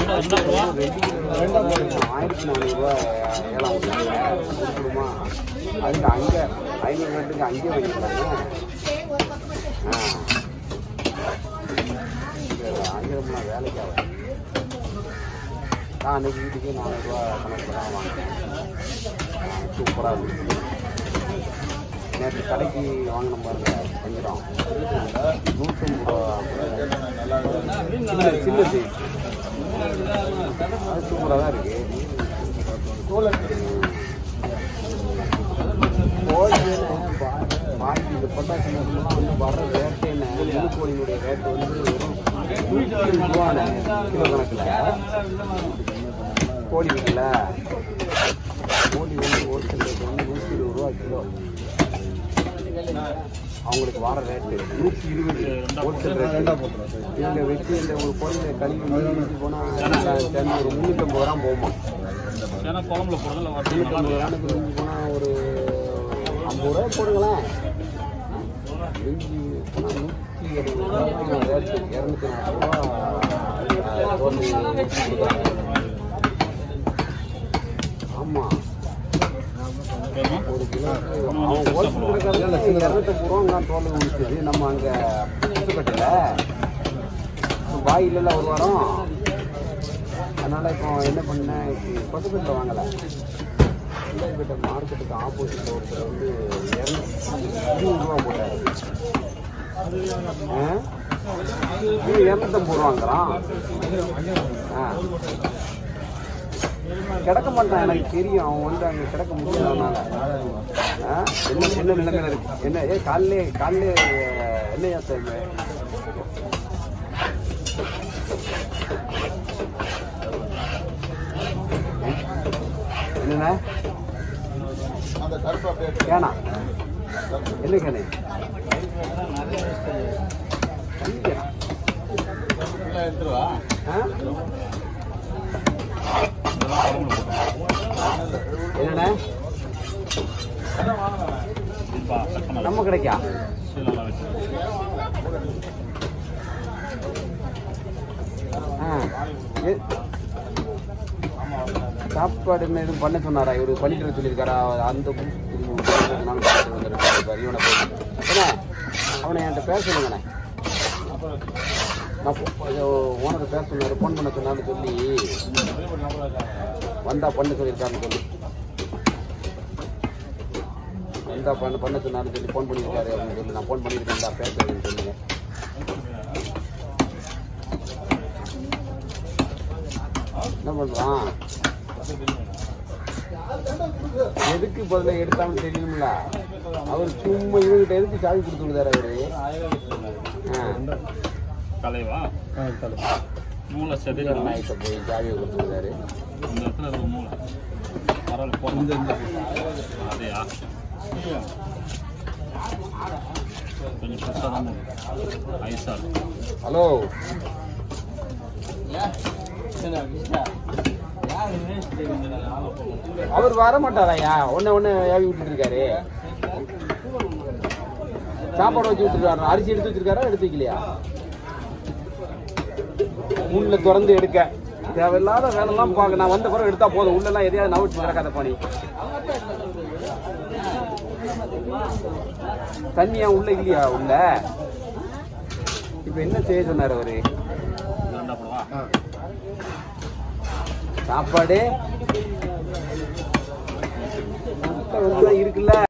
ஆயிரத்தி நானூறுரூவா ஏழாம் கொடுக்கணுமா அதுக்கு அங்கே ஐநூறு ரெண்டுக்கு அங்கேயே வாங்கிக்கலாங்க ஆ அங்கே ரொம்ப வேலைக்கு ஆகும் நான் அன்னைக்கு வீட்டுக்கு நானூறுரூவா கணக்கு தான் வாங்கினேன் சூப்பராக இருந்துச்சு நேற்று கடைக்கு வாங்கின பாருங்க வஞ்சிரம் நூற்றம்பது ரூபா சின்ன சின்ன சைஸ் அது சூப்பராக தான் இருக்கு பாக்கி இந்த பொட்டாசி மருந்துலாம் வந்து வர்ற ரேட்டு என்ன முழு கோழியுடைய ரேட்டு வந்து வெறும் நூற்றி இருபது ரூபாண்ணே கிலோ கணக்கில் கோழி இருக்குல்ல கோழி வந்து ஹோல்சேல் ரேட் வந்து நூற்றி இருபது ரூபா கிலோ அவங்களுக்கு வர ரேட்டு நூற்றி இருபது ஹோல்சேல் ரேட்டு இவங்க வச்சு இந்த ஒரு கோழியை கழுவி வச்சு போனால் ஒரு முந்நூற்றம்பது ரூபா போகுமா ஏன்னா குழம்புல போடுறதுல வரது முந்நூற்றம்பது ரூபாய்க்கு மிஞ்சி போனால் ஒரு ஐம்பது ரூபா போடுங்களேன் மிஞ்சி போனால் நூற்றி எழுபது ரூபா ரேட்டு இரநூத்தி நாற்பது ரூபா தோல் ஊற்றி கொடுக்குறாங்க ஆமாம் ஒரு கிலோ அவன் ஹோல்சேல் கடைக்காரங்க இரநூத்தம்பது ரூபா தோல் உடிச்சது நம்ம அங்கே புதுக்கட்டையில் வாயிலில் ஒரு வாரம் அதனால் இப்போ என்ன பண்ணேன் கொசப்பேட்டில் வாங்கலை கொசப்பேட்டை மார்க்கெட்டுக்கு ஆப்போசிட்டில் ஒருத்தர் வந்து இரநூத்தி ரூபா போட்டார் ஆ இது இரநூத்தம்பது ரூபாங்கிறான் ஆ கிடக்க மாட்டான் எனக்கு தெரியும் அவன் வந்து அங்கே கிடக்க முடியாதனால ஆ? என்ன என்ன நிலைமையில இருக்கு என்ன ஏ காலையிலே காலையிலே என்னையா சார் என்னண்ணே கேனா என்ன கேனு தண்ணி கேனா எடுத்துருவா ஆ? என்னண்ணே நம்ம கிடைக்கா ஆ எ- சாப்பாடு என்ன எதுவும் பண்ண சொன்னாரா இவரு பண்ணிட்டு வர சொல்லியிருக்காரா அந்த நானும் பார்த்துட்டு வந்துருக்காரு இவனை போய் என்ன அவனை என்கிட்ட பேச சொல்லுங்கண்ணே நான் ஓனர் பேச சொன்னாரு ஃபோன் பண்ண சொன்னான்னு சொல்லி வந்தா பண்ண சொல்லியிருக்காருன்னு சொல்லி வந்தா பண்ண பண்ண சொன்னாருன்னு சொல்லி ஃபோன் பண்ணியிருக்காரு அப்படின்னு சொல்லி நான் ஃபோன் பண்ணியிருக்கேன்டா பேசுறேன்னு சொல்லுங்க என்ன பண்றான் எதுக்கு பதில எடுத்தான்னு தெரியணும்ல அவர் சும்மா இவங்கிட்ட எதுக்கு சாவி கொடுத்து விடுதாரு அவரு ஆ. தலைவா மூளை செதில் நாய்கிட்ட போய் சாவியை கொடுத்து விடுதாரு இந்த இடத்துல இருக்க மூளை பரவாயில்ல போதும் அதையா கொஞ்சம் பெருசாக தான் போகும் ஐஸா இருக்கும் ஹலோ அவர் வர மாட்டாராயா ஒன்னு ஒன்னு ஏவி விட்டுட்டு இருக்காரு சாப்பாடு வச்சு விட்டுருக்காரு அரிசி எடுத்து வச்சிருக்காரா எடுத்து வைக்கலையா உள்ள திறந்து எடுக்க தேவையில்லாத வேலைலாம் பார்க்க நான் வந்த பிறகு எடுத்தா போதும் உள்ளெல்லாம் எதையாவது நவிச்சு கிடக்காத பண்ணி தண்ணியா உள்ள இல்லையா உள்ள இப்ப என்ன செய்ய சொன்னாரு அவரு ரெண்டா போடுவா சாப்பாடு முட்டை வந்து இருக்குல்ல